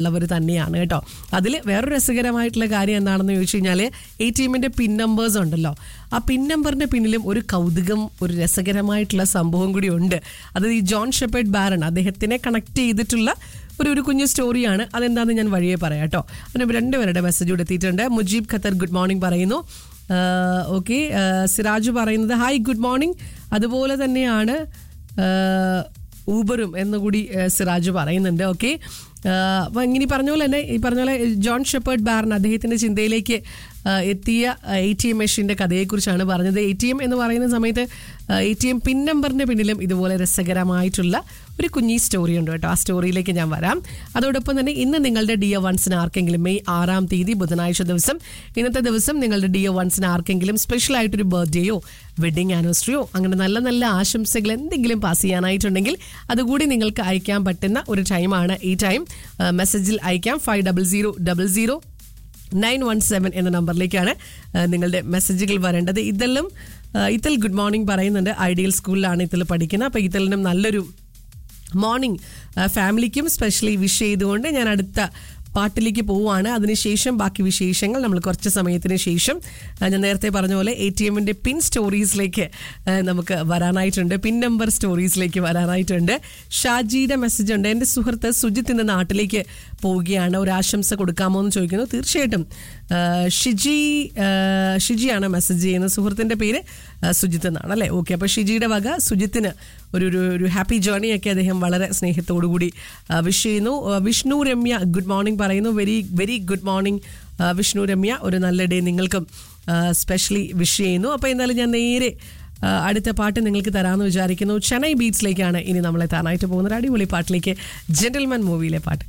ഉള്ളവർ തന്നെയാണ് കേട്ടോ അതിൽ വേറൊരു രസകരമായിട്ടുള്ള കാര്യം എന്താണെന്ന് ചോദിച്ചു കഴിഞ്ഞാൽ എ ടി എമ്മിൻ്റെ പിൻ നമ്പേഴ്സ് ഉണ്ടല്ലോ ആ പിൻ നമ്പറിൻ്റെ പിന്നിലും ഒരു കൗതുകം ഒരു രസകരമായിട്ടുള്ള സംഭവം കൂടി ഉണ്ട് അത് ഈ ജോൺ ഷെപ്പേർഡ് ബാരൺ അദ്ദേഹത്തിനെ കണക്ട് ചെയ്തിട്ടുള്ള ഒരു ഒരു കുഞ്ഞു സ്റ്റോറിയാണ് അതെന്താണെന്ന് ഞാൻ വഴിയെ പറയാം കേട്ടോ അതിന് രണ്ടുപേരുടെ മെസ്സേജ് കൂടെ എത്തിയിട്ടുണ്ട് മുജീബ് ഖത്തർ ഗുഡ് മോർണിംഗ് പറയുന്നു ഓക്കെ സിറാജ് പറയുന്നത് ഹായ് ഗുഡ് മോർണിംഗ് അതുപോലെ തന്നെയാണ് ആഹ്, ഊബറും എന്നുകൂടി ആഹ്, സിറാജ് പറയുന്നുണ്ട് ഓക്കെ അപ്പോൾ ഇങ്ങനെ ഈ പറഞ്ഞ പോലെ തന്നെ ഈ പറഞ്ഞ പോലെ ജോൺ ഷെപ്പേർഡ് ബാരൻ അദ്ദേഹത്തിൻ്റെ ചിന്തയിലേക്ക് ആഹ്, എത്തിയ എ ടി എം മെഷീൻ്റെ കഥയെക്കുറിച്ചാണ് പറഞ്ഞത് എ ടി എം എന്ന് പറയുന്ന സമയത്ത് എ ടി എം പിൻ നമ്പറിൻ്റെ പിന്നിലും ഇതുപോലെ രസകരമായിട്ടുള്ള ഒരു കുഞ്ഞി സ്റ്റോറി ഉണ്ട് കേട്ടോ ആ സ്റ്റോറിയിലേക്ക് ഞാൻ വരാം അതോടൊപ്പം തന്നെ ഇന്ന് നിങ്ങളുടെ ഡി എ വൺസിന് ആർക്കെങ്കിലും മെയ് ആറാം തീയതി ബുധനാഴ്ച ദിവസം ഇന്നത്തെ ദിവസം നിങ്ങളുടെ ഡി എ വൺസിന് ആർക്കെങ്കിലും സ്പെഷ്യൽ ആയിട്ടൊരു ബർത്ത്ഡേയോ വെഡിങ് ആനിവേഴ്സറിയോ അങ്ങനെ നല്ല നല്ല ആശംസകൾ എന്തെങ്കിലും പാസ് ചെയ്യാനായിട്ടുണ്ടെങ്കിൽ അതുകൂടി നിങ്ങൾക്ക് അയക്കാൻ പറ്റുന്ന ഒരു ടൈമാണ് ഈ ടൈം മെസ്സേജിൽ അയക്കാം five double zero double zero nine one seven എന്ന നമ്പറിലേക്കാണ് ആ, നിങ്ങളുടെ മെസ്സേജുകൾ വരേണ്ടത് ഇതെല്ലാം ആ, ഇത്തൽ ഗുഡ് മോർണിംഗ് പറയുന്നുണ്ട് ഐഡിയൽ സ്കൂളിലാണ് ഇത്തൽ പഠിക്കുന്നത് അപ്പോൾ ഇത്തലിനും നല്ലൊരു മോർണിംഗ് ഫാമിലിക്കും സ്പെഷ്യലി വിഷ് ചെയ്തുകൊണ്ട് ഞാൻ അടുത്ത പാട്ടിലേക്ക് പോവുകയാണ് അതിനുശേഷം ബാക്കി വിശേഷങ്ങൾ നമ്മൾ കുറച്ച് സമയത്തിന് ശേഷം ആ, ഞാൻ നേരത്തെ പറഞ്ഞ പോലെ എ ടി എമ്മിൻ്റെ പിൻ സ്റ്റോറീസിലേക്ക് ആ, നമുക്ക് വരാനായിട്ടുണ്ട് പിൻ നമ്പർ സ്റ്റോറീസിലേക്ക് വരാനായിട്ടുണ്ട് ഷാജിയുടെ മെസ്സേജ് ഉണ്ട് എൻ്റെ സുഹൃത്ത് സുജിത്ത് ഇന്ന് നാട്ടിലേക്ക് പോവുകയാണ് ഒരു ആശംസ കൊടുക്കാമോ എന്ന് ചോദിക്കുന്നു തീർച്ചയായിട്ടും ആ, ഷിജി ആ, ഷിജിയാണ് മെസ്സേജ് ചെയ്യുന്നത് സുഹൃത്തിൻ്റെ പേര് ആ, സുജിത്ത് എന്നാണ് അല്ലേ ഓക്കെ അപ്പോൾ ഷിജിയുടെ വക സുജിത്തിന് ഒരു ഒരു ഒരു ഹാപ്പി ജേർണിയൊക്കെ അദ്ദേഹം വളരെ സ്നേഹത്തോടു കൂടി വിഷ് ചെയ്യുന്നു ആ, വിഷ്ണു രമ്യ ഗുഡ് മോർണിംഗ് പറയുന്നു very very good morning Vishnu Ramya ഒരു നല്ല ഡേ നിങ്ങൾക്കും സ്പെഷ്യലി വിഷ് ചെയ്യുന്നു അപ്പോൾ എന്തായാലും ഞാൻ നേരെ ആ, അടുത്ത പാട്ട് നിങ്ങൾക്ക് തരാമെന്ന് വിചാരിക്കുന്നു ചെന്നൈ ബീച്ചിലേക്കാണ് ഇനി നമ്മളെ താനായിട്ട് പോകുന്നത് അടിപൊളി പാട്ടിലേക്ക് ജെന്റിൽമാൻ മൂവിയിലെ പാട്ട്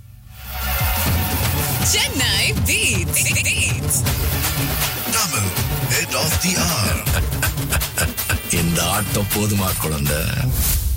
Chennai Beats. Beats. Tamil, head of the hour. இந்த ஆட்டம் போதுமா குழந்தை